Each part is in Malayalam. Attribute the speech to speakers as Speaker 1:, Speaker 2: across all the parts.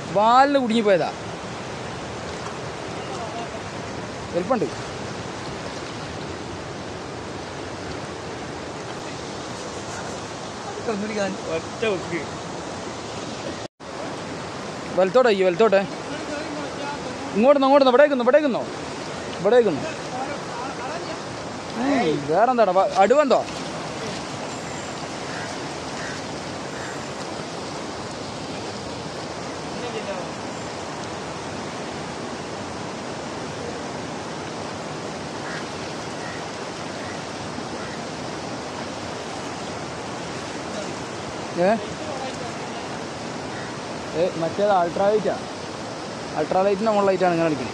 Speaker 1: വാലിന് കുടുങ്ങിപ്പോയതാ വലിപ്പമുണ്ട്
Speaker 2: ഒറ്റ വെക്ക്
Speaker 1: വലത്തോട്ടെ ഈ വലത്തോട്ടെ ഇങ്ങോട്ട് അങ്ങോട്ട് ഇവിടേക്കുന്നോ ഇവിടേക്കുന്നോ ഇവിടേക്കുന്നോ വേറെന്താടാ വ- അടുവെന്തോ ഏ ഏ മറ്റേത് അൾട്രാ ലൈറ്റാ അൾട്രാ ലൈറ്റിൻ്റെ മുകളിൽ ലൈറ്റാണ് ഇങ്ങനെ അടിക്കുന്നത്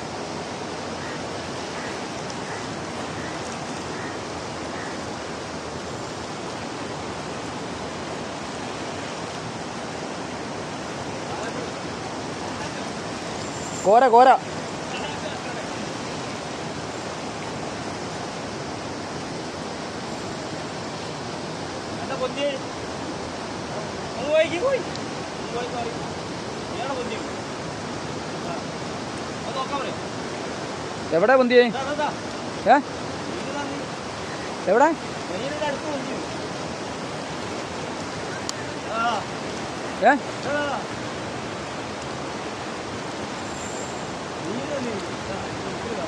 Speaker 1: കോര കോര
Speaker 2: എന്താ പൊന്തി പോയി പോയി ഇയാളെ പൊന്തി ആ. അത് നോക്കാൻ പറയും
Speaker 1: എവിടെ പൊന്തിയേ ഏ എവിടെ
Speaker 2: മയ്യയുടെ അടുത്ത് പൊന്തി ആ
Speaker 1: ഏ
Speaker 2: എടാ. നീയല്ലേ നീ? ഇതാ, ഇതാ.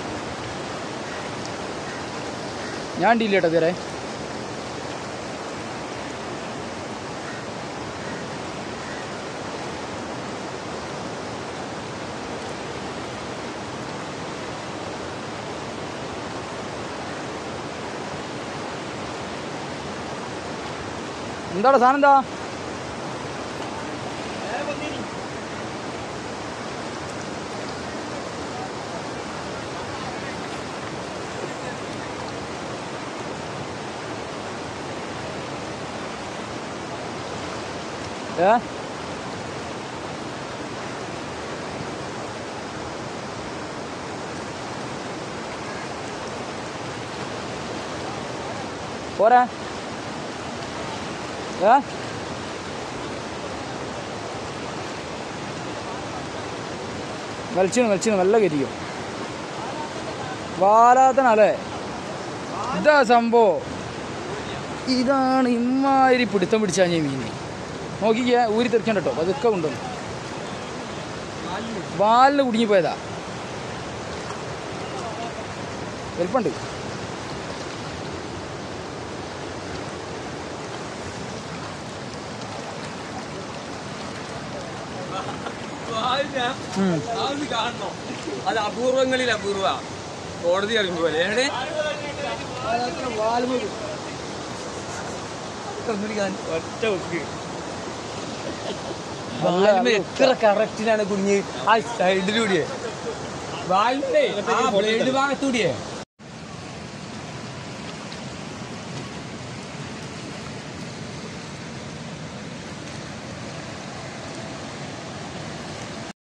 Speaker 1: ഞാൻ ഡീൽ ചെയ്യട്ടെ തീരെ എന്താടാ സാധനം എന്താ
Speaker 2: നേരെ പൊന്തി നീ.
Speaker 1: ഏ പോരാ ഏ വലിച്ചു വലിച്ചു നല്ല കരിക്കും വാലാത്തനല്ലേ ഇതാ സംഭവം ഇതാണ് ഇമ്മാതിരി പിടുത്തം പിടിച്ചാ ഞാൻ മീന് നോക്കിക്കേ ഊരി തെറിക്കണ്ട കേട്ടോ അതൊക്കെ കൊണ്ടുവന്നു വാലിന് കുടുങ്ങിപ്പോയതാ വലിപ്പമുണ്ട് ഉം.
Speaker 2: അതൊന്ന് കാണണോ അത് അപൂർവങ്ങളിൽ അപൂർവ കോടതി അറിയുമ്പോ പോലെ എവിടെ ഒറ്റ വെക്ക് വാൽമ എത്ര കറക്റ്റിലാണ് കുഞ്ഞ് ആ സൈഡിലൂടെ വാൽമേ ആ ബ്ലേഡ് ഭാഗത്തൂടിയേ